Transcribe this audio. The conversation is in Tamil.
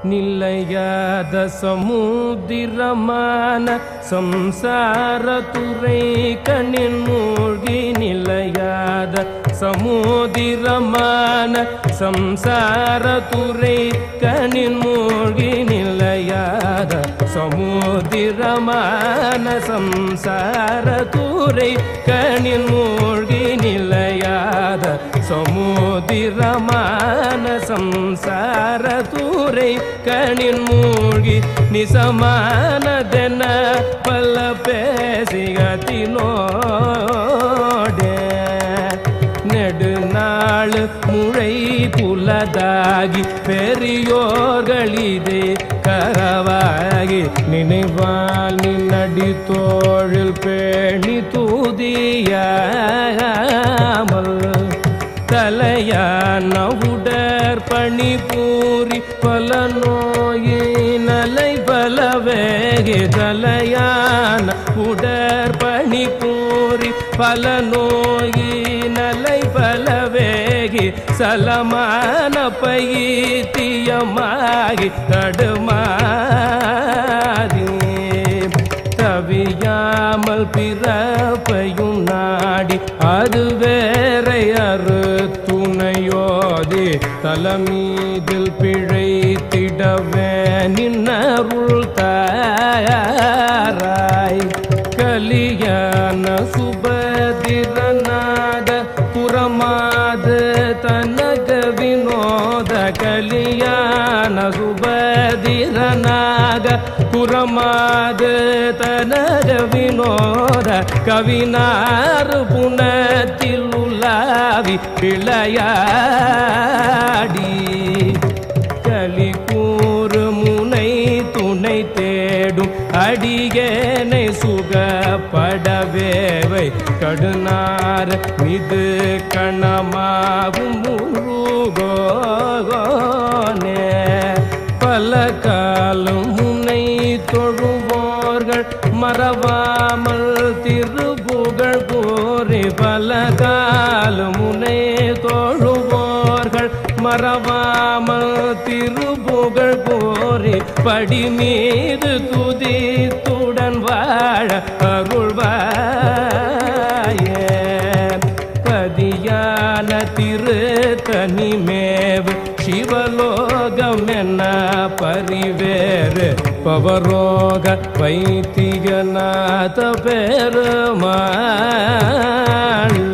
நிலையாத சமுதிரமான சம்சார துறை கண்ணின் மூழ்கி நிலையாத சமுதிரமான சம்சார துறை கண்ணின் மூழ்கி நிலையாத சமுதிரமான சம்சார துறை கண்ணின் மூழ்கி நிலையாத சமுதிரமான சம்சார தூரை கணின் மூழ்கி நிசமானதென பல பேசிகத்தினோடே நெடுநாள் முழை புலதாகி பெரியோர்களிதே கரவாகி நினைவால் நின்னடி தோழில் பேணி தூதியாமல் தலையான உடற் பணி பூரி பல நோயினலை பல வேகி தலையான உடற் பணி பூரி பல நோயினலை பல வேகி சலமான பைத்தியமாகி தடுமாறி தவியாமல் பிறப்பையும் நாடி அது வேறை அறு துணையோதி தலமீதில் பிழைத்திடவே நின்னருள் தாராய் கலியான சுபதிரநாத புறமாத தனக வினோத கலியான சுபதிரநாக புறமாத தனக வினோத கவினாறு புனத்தில் உலாவி விளையாடி கலி கூறு முனை துணை தேடும் அடியேனை சுகப்படவேவை கடுநார் மிது கணமாவும் முருகோனே பல காலம் முனை தொழுவோர்கள் மறவாமல் திருப்புகழ் கூறி பல காலம் முனை தொழுவோர்கள் மறவாமல் திருப்புகழ் கூறி படி மீது துதித்துடன் வாழ அருள்வாயே பதியான திரு தனிமேவு சிவலோகம் என்ன பரிவேறு பவரோக வைத்தியநாத பெருமாள்